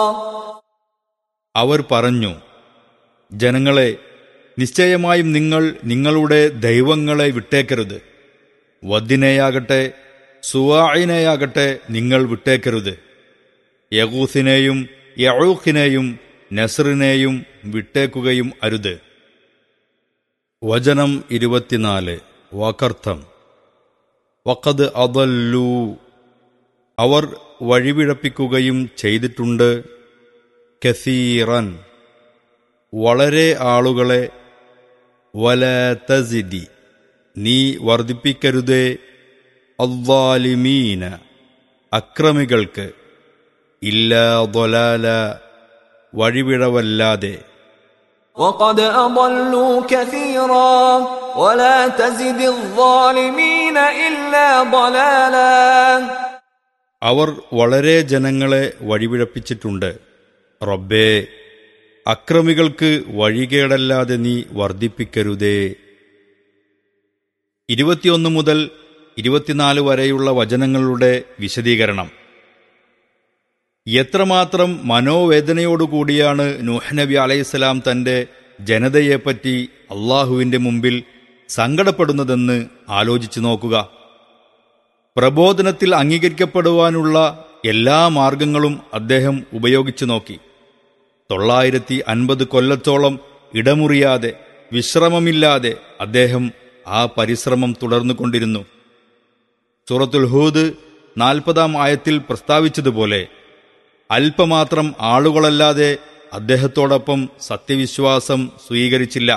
അവർ പറഞ്ഞു ജനങ്ങളെ നിശ്ചയമായും നിങ്ങൾ നിങ്ങളുടെ ദൈവങ്ങളെ വിട്ടേക്കരുത് വദ്ദിനെയാകട്ടെ സുവായിനെയാകട്ടെ നിങ്ങൾ വിട്ടേക്കരുത് യഗൂസിനെയും യഴൂഖിനെയും നസറിനെയും വിട്ടേക്കുകയും അരുത് വചനം ഇരുപത്തിനാല് വാക്കർത്ഥം വക്കത് അതല്ലൂ അവർ വഴിപിഴപ്പിക്കുകയും ചെയ്തിട്ടുണ്ട് കസീറൻ വളരെ ആളുകളെ വല തസിദി നീ വർദ്ധിപ്പിക്കരുതേ അള്ളാലിമീന അക്രമികൾക്ക് ഇല്ലാ തൊലാല വഴിവിഴവല്ലാതെ وقد أضلوا كثيرا ولا تزد الظالمين إلا ضلالا അവർ വളരെ ജനങ്ങളെ വഴിപിഴപ്പിച്ചിട്ടുണ്ട് റബ്ബേ അക്രമികൾക്ക് വഴികേടല്ലാതെ നീ വർദ്ധിപ്പിക്കരുതേ ഇരുപത്തിയൊന്ന് മുതൽ ഇരുപത്തിനാല് വരെയുള്ള വചനങ്ങളുടെ വിശദീകരണം എത്രമാത്രം മനോവേദനയോടുകൂടിയാണ് നൂഹ് നബി അലൈഹിസ്സലാം തന്റെ ജനതയെപ്പറ്റി അള്ളാഹുവിന്റെ മുമ്പിൽ സങ്കടപ്പെടുന്നതെന്ന് ആലോചിച്ചു നോക്കുക പ്രബോധനത്തിൽ അംഗീകരിക്കപ്പെടുവാനുള്ള എല്ലാ മാർഗങ്ങളും അദ്ദേഹം ഉപയോഗിച്ചു നോക്കി തൊള്ളായിരത്തി അൻപത് കൊല്ലത്തോളം ഇടമുറിയാതെ വിശ്രമമില്ലാതെ അദ്ദേഹം ആ പരിശ്രമം തുടർന്നുകൊണ്ടിരുന്നു സൂറത്തുൽ ഹൂദ് നാൽപ്പതാം ആയത്തിൽ പ്രസ്താവിച്ചതുപോലെ അല്പമാത്രം ആളുകളല്ലാതെ അദ്ദേഹത്തോടൊപ്പം സത്യവിശ്വാസം സ്വീകരിച്ചില്ല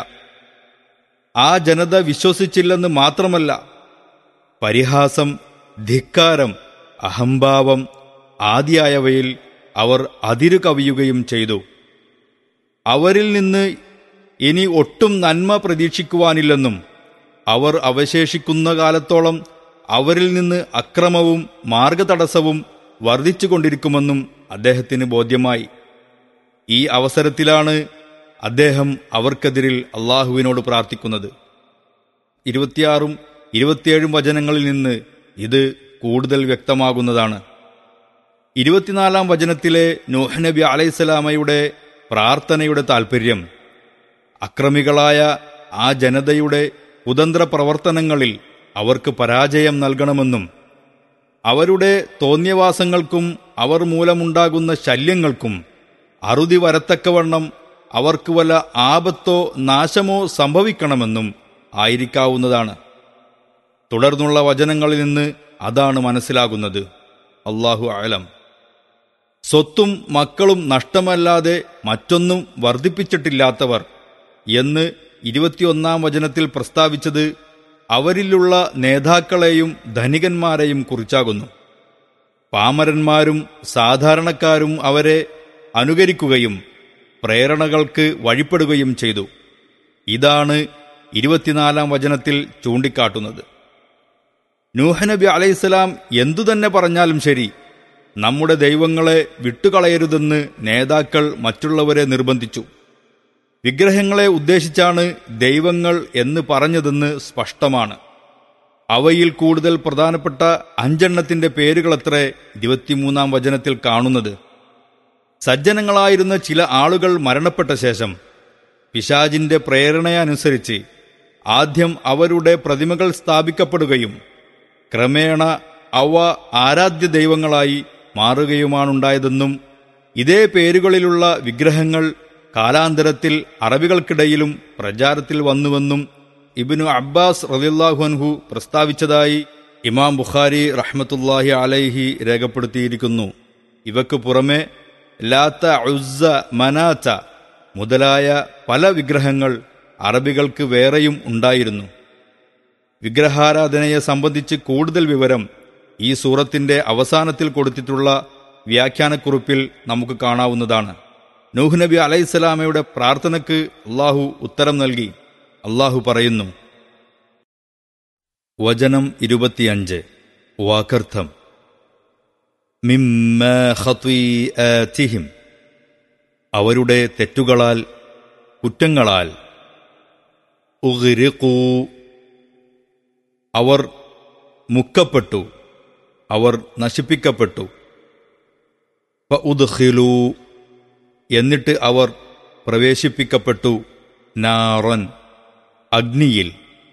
ആ ജനത വിശ്വസിച്ചില്ലെന്ന് മാത്രമല്ല പരിഹാസം ധിക്കാരം അഹംഭാവം ആദിയായവയിൽ അവർ അതിരു കവിയുകയും ചെയ്തു അവരിൽ നിന്ന് ഇനി ഒട്ടും നന്മ പ്രതീക്ഷിക്കുവാനില്ലെന്നും അവർ അവശേഷിക്കുന്ന കാലത്തോളം അവരിൽ നിന്ന് അക്രമവും മാർഗതടസ്സവും വർദ്ധിച്ചുകൊണ്ടിരിക്കുമെന്നും അദ്ദേഹത്തിന് ബോധ്യമായി ഈ അവസരത്തിലാണ് അദ്ദേഹം അവർക്കെതിരിൽ അള്ളാഹുവിനോട് പ്രാർത്ഥിക്കുന്നത് ഇരുപത്തിയാറും ഇരുപത്തിയേഴും വചനങ്ങളിൽ നിന്ന് ഇത് കൂടുതൽ വ്യക്തമാകുന്നതാണ് ഇരുപത്തിനാലാം വചനത്തിലെ നൂഹ് നബി അലൈഹിസ്സലാമയുടെ പ്രാർത്ഥനയുടെ താൽപ്പര്യം അക്രമികളായ ആ ജനതയുടെ കുതന്ത്ര പ്രവർത്തനങ്ങളിൽ അവർക്ക് പരാജയം നൽകണമെന്നും അവരുടെ തോന്നിയവാസങ്ങൾക്കും അവർ മൂലമുണ്ടാകുന്ന ശല്യങ്ങൾക്കും അറുതി വരത്തക്കവണ്ണം അവർക്ക് വല്ല ആപത്തോ നാശമോ സംഭവിക്കണമെന്നും ആയിരിക്കാവുന്നതാണ് തുടർന്നുള്ള വചനങ്ങളിൽ നിന്ന് അതാണ് മനസ്സിലാകുന്നത് അള്ളാഹു ആലം സ്വത്തും മക്കളും നഷ്ടമല്ലാതെ മറ്റൊന്നും വർദ്ധിപ്പിച്ചിട്ടില്ലാത്തവർ എന്ന് ഇരുപത്തിയൊന്നാം വചനത്തിൽ പ്രസ്താവിച്ചത് അവരിലുള്ള നേതാക്കളെയും ധനികന്മാരെയും കുറിച്ചാകുന്നു പാമരന്മാരും സാധാരണക്കാരും അവരെ അനുകരിക്കുകയും പ്രേരണകൾക്ക് വഴിപ്പെടുകയും ചെയ്തു ഇതാണ് ഇരുപത്തിനാലാം വചനത്തിൽ ചൂണ്ടിക്കാട്ടുന്നത് നൂഹനബി അലൈഹിസ്സലാം എന്തുതന്നെ പറഞ്ഞാലും ശരി നമ്മുടെ ദൈവങ്ങളെ വിട്ടുകളയരുതെന്ന് നേതാക്കൾ മറ്റുള്ളവരെ നിർബന്ധിച്ചു വിഗ്രഹങ്ങളെ ഉദ്ദേശിച്ചാണ് ദൈവങ്ങൾ എന്ന് പറഞ്ഞതെന്ന് സ്പഷ്ടമാണ് അവയിൽ കൂടുതൽ പ്രധാനപ്പെട്ട അഞ്ചെണ്ണത്തിന്റെ പേരുകളത്രേ ഇരുപത്തിമൂന്നാം വചനത്തിൽ കാണുന്നത് സജ്ജനങ്ങളായിരുന്ന ചില ആളുകൾ മരണപ്പെട്ട ശേഷം പിശാജിന്റെ പ്രേരണയനുസരിച്ച് ആദ്യം അവരുടെ പ്രതിമകൾ സ്ഥാപിക്കപ്പെടുകയും ക്രമേണ അവ ആരാധ്യ ദൈവങ്ങളായി മാറുകയുമാണുണ്ടായതെന്നും ഇതേ പേരുകളിലുള്ള വിഗ്രഹങ്ങൾ കാലാന്തരത്തിൽ അറബികൾക്കിടയിലും പ്രചാരത്തിൽ വന്നുവെന്നും ഇബിനു അബ്ബാസ് റലിള്ളാഹുൻഹു പ്രസ്താവിച്ചതായി ഇമാം ബുഖാരി റഹ്മത്തുല്ലാഹി അലൈഹി രേഖപ്പെടുത്തിയിരിക്കുന്നു ഇവക്ക് പുറമെ ലാത്ത ഉസ്സ മനാച്ച മുതലായ പല വിഗ്രഹങ്ങൾ അറബികൾക്ക് വേറെയും ഉണ്ടായിരുന്നു വിഗ്രഹാരാധനയെ സംബന്ധിച്ച് കൂടുതൽ വിവരം ഈ സൂറത്തിന്റെ അവസാനത്തിൽ കൊടുത്തിട്ടുള്ള വ്യാഖ്യാനക്കുറിപ്പിൽ നമുക്ക് കാണാവുന്നതാണ് നൂഹ് നബി അലൈഹിസ്സലാമയുടെ പ്രാർത്ഥനയ്ക്ക് അള്ളാഹു ഉത്തരം നൽകി അള്ളാഹു പറയുന്നു വചനം ഇരുപത്തിയഞ്ച് വാക്കർത്ഥം മിമ്മ ഖത്വീആതിഹിം അവരുടെ തെറ്റുകളാൽ കുറ്റങ്ങളാൽ ഉഗ്രിഖൂ അവർ മുക്കപ്പെട്ടു അവർ നശിപ്പിക്കപ്പെട്ടു ഉദ്ഖിലു എന്നിട്ട് അവർ പ്രവേശിപ്പിക്കപ്പെട്ടു നാറൻ അഗ്നിയിൽ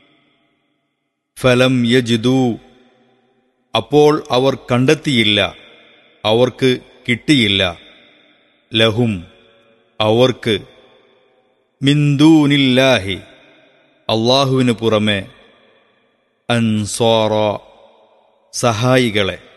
ഫലം യജിദൂ അപ്പോൾ അവർ കണ്ടെത്തിയില്ല അവർക്ക് കിട്ടിയില്ല ലഹും അവർക്ക് മിന്ദൂനില്ലാഹി അള്ളാഹുവിന് പുറമെ അൻസോറ സഹായികളെ